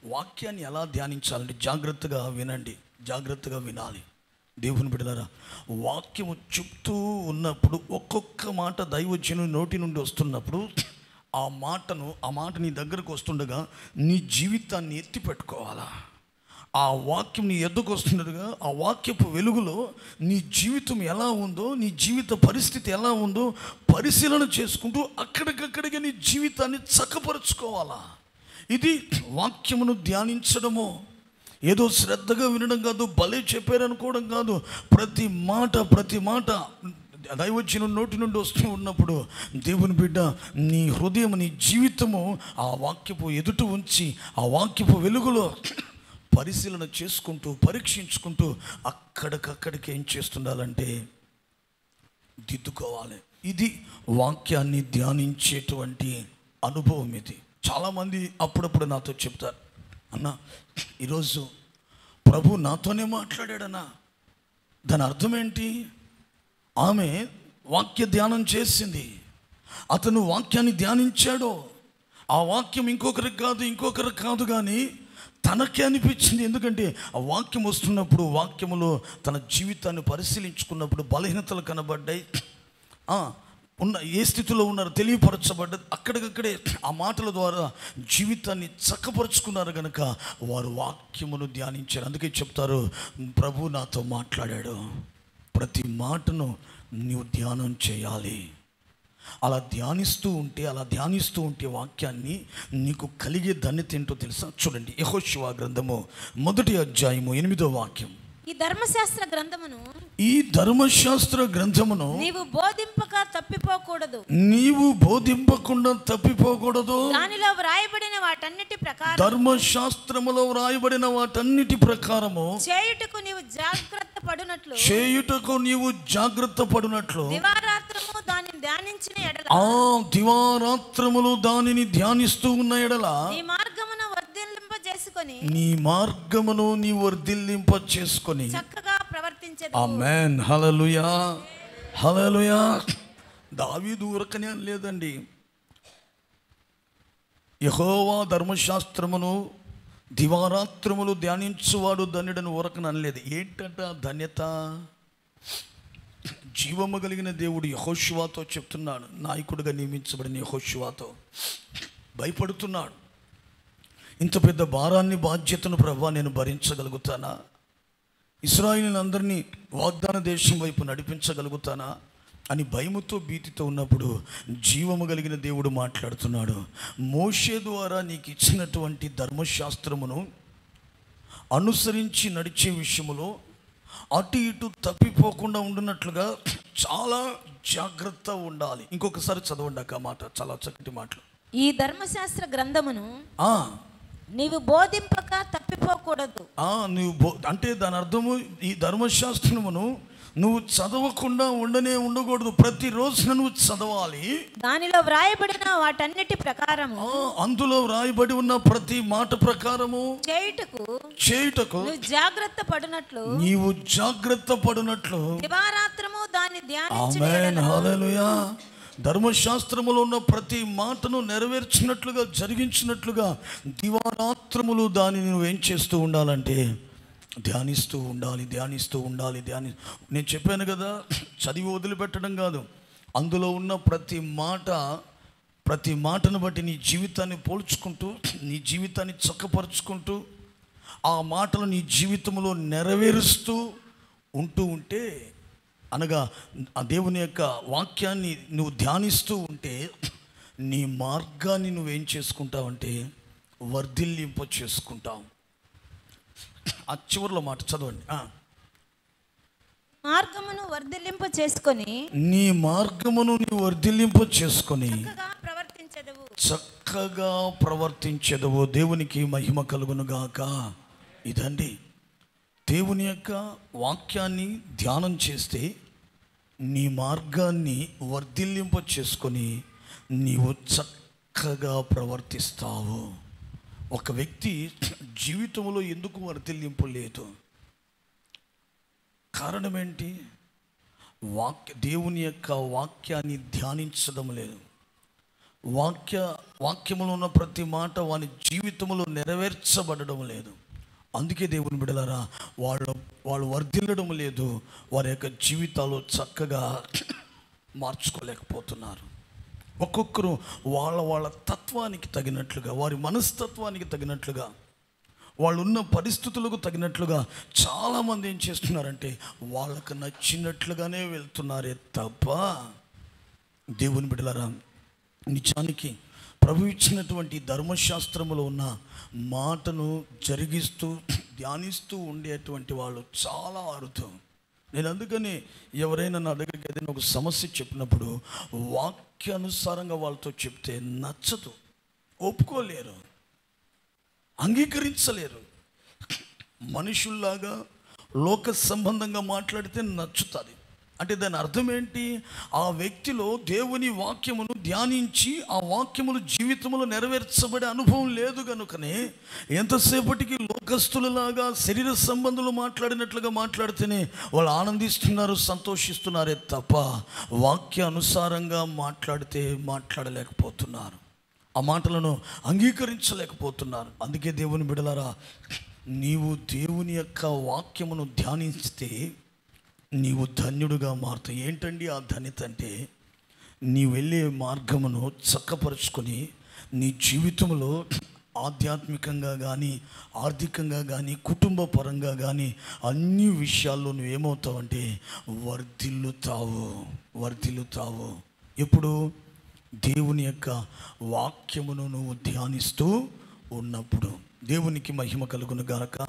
వాక్యాన్ని ఎలా ధ్యానించాలంటే జాగ్రత్తగా వినండి జాగ్రత్తగా వినాలి దేవుని బిడ్డలారా వాక్యము చెప్తూ ఉన్నప్పుడు ఒక్కొక్క మాట దైవజను నోటి నుండి వస్తున్నప్పుడు ఆ మాటను ఆ మాట నీ దగ్గరకు వస్తుండగా నీ జీవితాన్ని ఎత్తి పెట్టుకోవాలా ఆ వాక్యం నీ ఎద్దుకు వస్తుండగా ఆ వాక్యపు వెలుగులో నీ జీవితం ఎలా ఉందో నీ జీవిత పరిస్థితి ఎలా ఉందో పరిశీలన చేసుకుంటూ అక్కడికక్కడికి నీ జీవితాన్ని చక్కపరుచుకోవాలా ఇది వాక్యమును ధ్యానించడము ఏదో శ్రద్ధగా వినడం కాదు భలే చెప్పారనుకోవడం కాదు ప్రతి మాట ప్రతి మాట దైవచ్చిన నోటి నుండి వస్తూ ఉన్నప్పుడు దేవుని బిడ్డ నీ హృదయం నీ జీవితము ఆ వాక్యపు ఎదుట ఉంచి ఆ వాక్యపు వెలుగులో పరిశీలన చేసుకుంటూ పరీక్షించుకుంటూ అక్కడికక్కడికి ఏం చేస్తుండాలంటే దిద్దుకోవాలి ఇది వాక్యాన్ని ధ్యానించేటువంటి అనుభవం ఇది చాలామంది అప్పుడప్పుడు నాతో చెప్తారు అన్న ఈరోజు ప్రభు నాతోనే మాట్లాడాడన్నా దాని అర్థం ఏంటి ఆమె వాక్య ధ్యానం చేసింది అతను వాక్యాన్ని ధ్యానించాడు ఆ వాక్యం ఇంకొకరికి కాదు ఇంకొకరికి కాదు కానీ తనకే అనిపించింది ఎందుకంటే ఆ వాక్యం వస్తున్నప్పుడు వాక్యములో తన జీవితాన్ని పరిశీలించుకున్నప్పుడు బలహీనతలు కనబడ్డాయి ఆ, ఉన్న ఏ స్థితిలో ఉన్నారో తెలియపరచబడ్డది అక్కడికక్కడే ఆ మాటల ద్వారా జీవితాన్ని చక్కపరుచుకున్నారు కనుక వారు వాక్యమును ధ్యానించారు అందుకే చెప్తారు ప్రభు నాతో మాట్లాడాడు ప్రతి మాటను నీవు ధ్యానం చేయాలి అలా ధ్యానిస్తూ ఉంటే అలా ధ్యానిస్తూ ఉంటే వాక్యాన్ని నీకు కలిగే ధన్యత ఏంటో తెలుసా చూడండి యహోశివ గ్రంథము మొదటి అధ్యాయము ఎనిమిదో వాక్యం ఈ ధర్మశాస్త్ర గ్రంథమును ఈ ధర్మశాస్త్ర గ్రంథమును నీవు బోధింపక తప్పిపోకూడదు నీవు బోధింపకుండా తప్పిపోకూడదు దానిలో వ్రాయబడిన వాటన్నిటి ప్రకారం ధర్మశాస్త్రములో వ్రాయబడిన వాటన్నిటి ప్రకారము చేయుటకు నీవు జాగ్రత్త పడునట్లు చేయుటకు నీవు జాగ్రత్త పడినట్లు దివారాత్రము దానిని ధ్యానించిన ఎడల ఆ దివారాత్రములు దానిని ధ్యానిస్తూ ఉన్న ఎడల నీ మార్గమున వర్ధిల్లింప చేసుకొని నీ మార్గమును నీ వర్ధిల్లింప చేసుకొని చక్కగా ప్రవర్తించదు ఆమెన్ హలలుయా హలలుయా దావీదు ఊరకనే అని లేదండి యహోవా ధర్మశాస్త్రమును దివారాత్రములు ధ్యానించువాడు ధన్యుడని ఊరకని అనలేదు ఏంటంట ఆ ధన్యత జీవము కలిగిన దేవుడు యహోశివాతో చెప్తున్నాడు నాయకుడిగా నియమించబడిన యహోశివాతో భయపడుతున్నాడు ఇంత పెద్ద భారాన్ని బాధ్యతను ప్రభా నేను భరించగలుగుతానా ఇస్రాయిలందరినీ వాగ్దాన దేశం వైపు నడిపించగలుగుతానా అని భయముతో భీతితో ఉన్నప్పుడు జీవము కలిగిన దేవుడు మాట్లాడుతున్నాడు మోషే ద్వారా నీకు ఇచ్చినటువంటి ధర్మశాస్త్రమును అనుసరించి నడిచే విషయములో అటు ఇటు తప్పిపోకుండా ఉండున్నట్లుగా చాలా జాగ్రత్త ఉండాలి ఇంకొకసారి చదవండి అక్క మాట చాలా చక్కటి మాటలు ఈ ధర్మశాస్త్ర గ్రంథమును ఆ, నీవు బోధింపక తప్పిపోకూడదు ఆ, నువ్వు బో అంటే దాని అర్థము ఈ ధర్మశాస్త్రమును నువ్వు చదవకుండా ఉండనే ఉండకూడదు ప్రతిరోజు నువ్వు చదవాలి దానిలో వ్రాయబడిన వాటన్నిటి ప్రకారము ఆ, అందులో వ్రాయబడి ఉన్న ప్రతి మాట ప్రకారము చేయుటకు చేయుటకు నువ్వు జాగ్రత్త పడినట్లు నీవు జాగ్రత్త పడినట్లు దివారాత్రము దాన్ని ధ్యానించిన ఆమెన్ ఎడల హల్లెలూయా ధర్మశాస్త్రములో ఉన్న ప్రతి మాటను నెరవేర్చినట్లుగా జరిగించినట్లుగా దివారాత్రములు దానిని నువ్వేం చేస్తూ ఉండాలంటే ధ్యానిస్తూ ఉండాలి ధ్యానిస్తూ ఉండాలి ధ్యాని నేను చెప్పాను కదా చదివి వదిలిపెట్టడం కాదు అందులో ఉన్న ప్రతి మాట ప్రతి మాటను బట్టి నీ జీవితాన్ని పోల్చుకుంటూ నీ జీవితాన్ని చక్కపరుచుకుంటూ ఆ మాటలు నీ జీవితంలో నెరవేరుస్తూ ఉంటూ ఉంటే అనగా ఆ దేవుని యొక్క వాక్యాన్ని నువ్వు ధ్యానిస్తూ ఉంటే నీ మార్గాన్ని నువ్వేం చేసుకుంటావంటే వర్ధిల్లింప చేసుకుంటావు ఆ చివరిలో మాట చదవండి ఆ. మార్గమును వర్ధిల్లింప చేసుకొని నీ మార్గమును నీ వర్ధిల్లింప చేసుకొని చక్కగా ప్రవర్తించదవు చక్కగా ప్రవర్తించదవు దేవునికి మహిమ కలుగునుగాక ఇదండి దేవుని యొక్క వాక్యాన్ని ధ్యానం చేస్తే నీ మార్గాన్ని వర్ధిల్లింప చేసుకొని నీవు చక్కగా ప్రవర్తిస్తావు ఒక వ్యక్తి జీవితంలో ఎందుకు వర్ధిల్లింపు లేదు కారణం ఏంటి వాక్య దేవుని యొక్క వాక్యాన్ని ధ్యానించడం లేదు వాక్య వాక్యములో ఉన్న ప్రతి మాట వాని జీవితంలో నెరవేర్చబడడం లేదు అందుకే దేవుని బిడలారా వాళ్ళు వాళ్ళు వర్ధిల్లడం లేదు వారి యొక్క జీవితాలు చక్కగా మార్చుకోలేకపోతున్నారు ఒక్కొక్కరు వాళ్ళ వాళ్ళ తత్వానికి తగినట్లుగా వారి మనస్తత్వానికి తగినట్లుగా వాళ్ళు ఉన్న పరిస్థితులకు తగినట్లుగా చాలామంది ఏం చేస్తున్నారంటే వాళ్ళకు నచ్చినట్లుగానే వెళ్తున్నారే తప్ప దేవుని బిడ్డలారా నిజానికి ప్రభు ఇచ్చినటువంటి ధర్మశాస్త్రములో ఉన్న మాటను జరిగిస్తూ ధ్యానిస్తూ ఉండేటువంటి వాళ్ళు చాలా అరుదు నేను అందుకని ఎవరైనా నా దగ్గరికి ఏదైనా ఒక సమస్య చెప్పినప్పుడు వాక్యానుసారంగా వాళ్ళతో చెప్తే నచ్చదు ఒప్పుకోలేరు అంగీకరించలేరు మనుషుల్లాగా లోక సంబంధంగా మాట్లాడితే నచ్చుతుంది అంటే దాని అర్థం ఏంటి ఆ వ్యక్తిలో దేవుని వాక్యమును ధ్యానించి ఆ వాక్యములు జీవితంలో నెరవేర్చబడే అనుభవం లేదు కనుకనే ఎంతసేపటికి లోకస్తులలాగా శరీర సంబంధులు మాట్లాడినట్లుగా మాట్లాడితేనే వాళ్ళు ఆనందిస్తున్నారు సంతోషిస్తున్నారే తప్ప వాక్య అనుసారంగా మాట్లాడితే మాట్లాడలేకపోతున్నారు ఆ మాటలను అంగీకరించలేకపోతున్నారు అందుకే దేవుని బిడలారా నీవు దేవుని యొక్క వాక్యమును ధ్యానిస్తే నీవు ధన్యుడుగా మారుతావు ఏంటండి ఆ ధన్యత అంటే నీ వెళ్ళే మార్గమును చక్కపరుచుకొని నీ జీవితంలో ఆధ్యాత్మికంగా కానీ ఆర్థికంగా కానీ కుటుంబ పరంగా కానీ అన్ని విషయాల్లో నువ్వేమవుతావంటే వర్ధిల్లుతావు వర్ధిల్లుతావు ఎప్పుడు దేవుని యొక్క వాక్యమును నువ్వు ధ్యానిస్తూ ఉన్నప్పుడు దేవునికి మహిమ కలుగును గాక